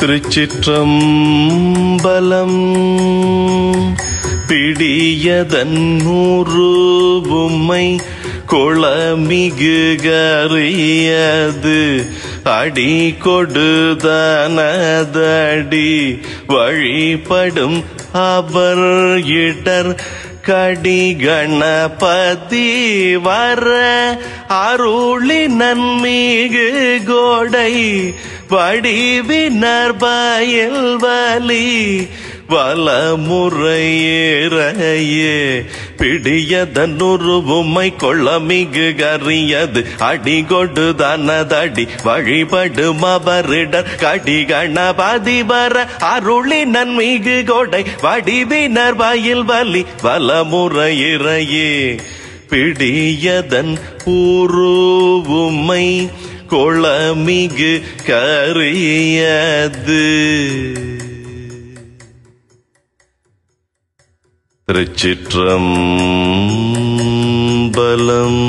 திருச்சிற்றம்பலம் பிடியதன் நூறு உம்மை கொளமிகு கரியது அடி கொடுதனதடி வழிபடும் அவர் இடர் கடி கணபதி வர அருளி நன்மிகு கோடை வடிவினர் பயல் வலி வலமுறையேறையே பிடியதனுரு உம்மை கொள்ளமிகு கரியது அடிகொடு தனதடி வழிபடும் அவரிடர் கடி கணபதி வர அருளி நன்மிகு கொடை வடிவினர் வயல் வலி வலமுறையிறையே பிடியதன் உருவுமை கொளமிகு கரியது திருச்சிற்றம்பலம்